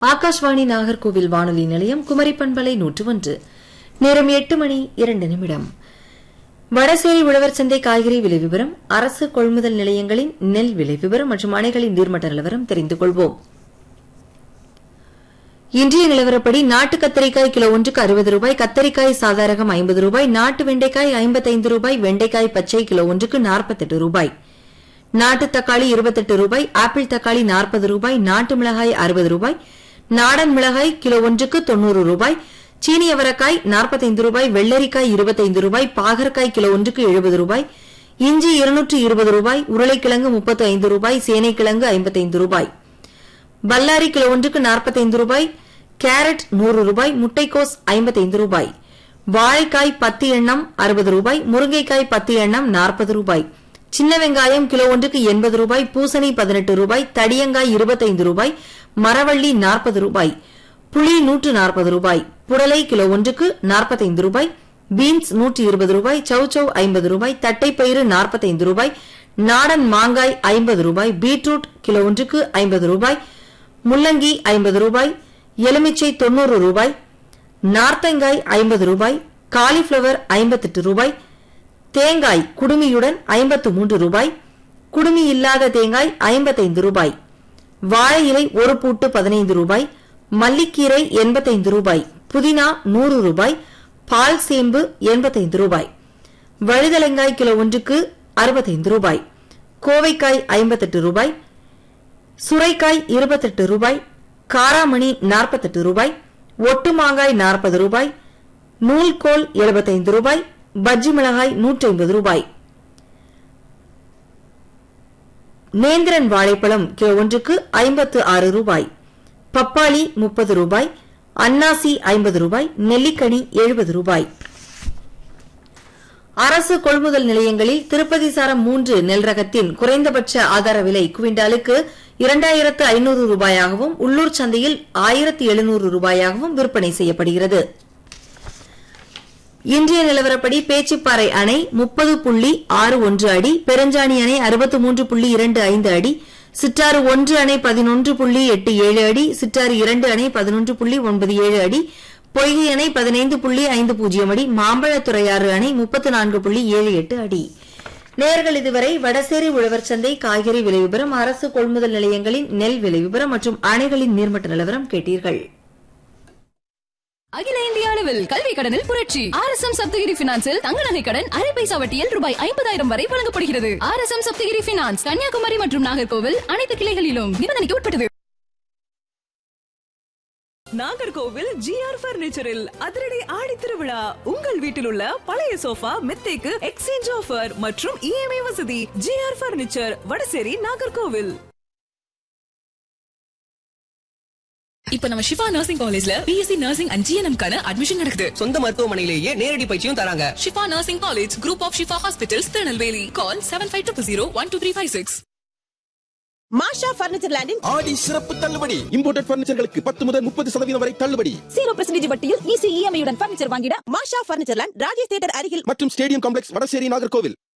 ஆகாஷ்வாணி நாகர்கோவில் வானொலி நிலையம் குமரி பண்பலை நூற்று ஒன்று நேரம் எட்டு மணி இரண்டு நிமிடம் வடசேரி உழவர் சந்தை காய்கறி விலை விவரம் அரசு கொள்முதல் நிலையங்களின் நெல் விலை விவரம் மற்றும் அணைகளின் நீர்மட்ட நிலவரம் தெரிந்து கொள்வோம் இன்றைய நிலவரப்படி நாட்டு கத்தரிக்காய் கிலோ ஒன்றுக்கு அறுபது ரூபாய் கத்தரிக்காய் சாதாரகம் ஐம்பது ரூபாய் நாட்டு வெண்டைக்காய் ஐம்பத்தைந்து ரூபாய் வெண்டைக்காய் பச்சை கிலோ ஒன்றுக்கு நாற்பத்தெட்டு ரூபாய் நாட்டு தக்காளி இருபத்தெட்டு ரூபாய் ஆப்பிள் தக்காளி நாற்பது ரூபாய் நாட்டு மிளகாய் அறுபது ரூபாய் நாடன் மிளகாய் கிலோ ஒன்றுக்கு தொன்னூறு ரூபாய் சீனி அவரக்காய் நாற்பத்தைந்து ரூபாய் வெள்ளரிக்காய் இருபத்தைந்து ரூபாய் பாகற்காய் கிலோ ஒன்றுக்கு எழுபது ரூபாய் இஞ்சி இருநூற்று இருபது ரூபாய் உருளைக்கிழங்கு முப்பத்து ஐந்து ரூபாய் சேனைக்கிழங்கு ஐம்பத்தைந்து ரூபாய் பல்லாரி கிலோ ஒன்றுக்கு நாற்பத்தைந்து ரூபாய் கேரட் நூறு ரூபாய் முட்டைக்கோஸ் ஐம்பத்தைந்து ரூபாய் வாழைக்காய் பத்து எண்ணம் அறுபது ரூபாய் முருங்கைக்காய் பத்து எண்ணம் நாற்பது ரூபாய் சின்ன வெங்காயம் கிலோ ஒன்றுக்கு எண்பது ரூபாய் பூசணி பதினெட்டு ரூபாய் தடியங்காய் இருபத்தைந்து ரூபாய் மரவள்ளி நாற்பது ரூபாய் புளி நூற்று நாற்பது ரூபாய் புடலை கிலோ ஒன்றுக்கு நாற்பத்தைந்து ரூபாய் பீன்ஸ் நூற்று இருபது ரூபாய் சௌச்சௌ ஐம்பது ரூபாய் தட்டைப்பயிறு நாற்பத்தைந்து ரூபாய் நாடன் மாங்காய் ஐம்பது ரூபாய் பீட்ரூட் கிலோ ஒன்றுக்கு ஐம்பது ரூபாய் முள்ளங்கி ஐம்பது ரூபாய் எலுமிச்சை தொன்னூறு ரூபாய் நார்த்தங்காய் ஐம்பது ரூபாய் காலிஃபிளவர் ஐம்பத்தெட்டு ரூபாய் தேங்காய் குடுமியுடன் ஐம்பத்து மூன்று ரூபாய் குடுமி இல்லாத தேங்காய் ஐம்பத்தைந்து ரூபாய் வாழை இலை ஒரு பூட்டு பதினைந்து ரூபாய் மல்லிக்கீரை எண்பத்தைந்து ரூபாய் புதினா நூறு ரூபாய் பால் சேம்பு எண்பத்தைந்து ரூபாய் வழுதலங்காய் கிலோ ஒன்றுக்கு அறுபத்தைந்து ரூபாய் கோவைக்காய் ஐம்பத்தெட்டு ரூபாய் சுரைக்காய் இருபத்தெட்டு ரூபாய் காராமணி நாற்பத்தெட்டு ரூபாய் ஒட்டு மாங்காய் நாற்பது ரூபாய் நூல்கோல் எழுபத்தைந்து ரூபாய் பஜ்ஜி மிளகாய் நூற்றி ஐம்பது ரூபாய் நேந்திரன் வாழைப்பழம் கிலோ ஒன்றுக்கு ஐம்பத்து ஆறு ரூபாய் பப்பாளி முப்பது ரூபாய் அன்னாசி ஐம்பது ரூபாய் நெல்லிக்கனி எழுபது ரூபாய் அரசு கொள்முதல் நிலையங்களில் திருப்பதி சாரம் மூன்று நெல் ரகத்தின் குறைந்தபட்ச ஆதார விலை குவிண்டாலுக்கு இரண்டாயிரத்து ஐநூறு ரூபாயாகவும் உள்ளூர் சந்தையில் ஆயிரத்து எழுநூறு ரூபாயாகவும் விற்பனை செய்யப்படுகிறது இன்றைய நிலவரப்படி பேச்சிப்பாறை அணை முப்பது புள்ளி ஆறு ஒன்று அடி பெருஞ்சாணி அணை அறுபத்து மூன்று புள்ளி இரண்டு ஐந்து அடி சிற்றாறு ஒன்று அணை பதினொன்று புள்ளி எட்டு ஏழு அடி சிற்றாறு இரண்டு அணை பதினொன்று புள்ளி ஒன்பது ஏழு அடி பொய்கை அணை பதினைந்து புள்ளி ஐந்து பூஜ்ஜியம் அடி மாம்பழத்துறையாறு அணை முப்பத்து நான்கு புள்ளி ஏழு எட்டு அடி நேர்கள் இதுவரை வடசேரி உழவர் சந்தை காய்கறி விலை விவரம் அரசு கொள்முதல் நிலையங்களின் நெல் விலை விவரம் மற்றும் அணைகளின் நீர்மட்ட நிலவரம் கேட்டீர்கள் அகில இந்திய அளவில் கல்வி கடனில் புரட்சி ஆர் எஸ் எம் சப்தகிரி பினான்சில் தங்க நகை கடன் அரை பைசா வட்டியில் ரூபாய் ஐம்பதாயிரம் வரை வழங்கப்படுகிறது R S M Saptagiri finance Kanyakumari மற்றும் நாகர்கோவில் அனைத்து கிளைகளிலும் நிபந்தனைக்கு உட்பட்டது நாகர்கோவில் ஜிஆர் பர்னிச்சரில் அதிரடி ஆடி திருவிழா உங்கள் வீட்டில் உள்ள பழைய சோஃபா மெத்தைக்கு எக்ஸ்சேஞ்ச் ஆஃபர் மற்றும் இஎம்ஐ வசதி ஜிஆர் பர்னிச்சர் வடசேரி நாகர்கோவில் இப்ப நம்ம சிவா நர்சிங் காலேஜ்ல பிஎஸ்சி நர்சிங் அண்ட் ஜிஎன்எம் கான அட்மிஷன் நடக்குது சொந்த மருத்துவமனையிலேயே நேரடி பயிற்சியும் தராங்க Shifa nursing college group of Shifa hospitals Tirunelveli call seven five two zero one two three five six Masha furniture லேண்டின் ஆடி சிறப்பு தள்ளுபடி இம்போர்ட்டட் பர்னிச்சர்களுக்கு பத்து முதல் முப்பது சதவீதம் வரை தள்ளுபடி ஜீரோ பெர்சன்டேஜ் வட்டியில் ஈஸி இஎம்ஐ உடன் பர்னிச்சர் வாங்கிட Masha furniture land Rajesh theatre அருகில் மற்றும் ஸ்டேடியம் காம்ப்ளெக்ஸ் வடசேரி நாகர்கோவில்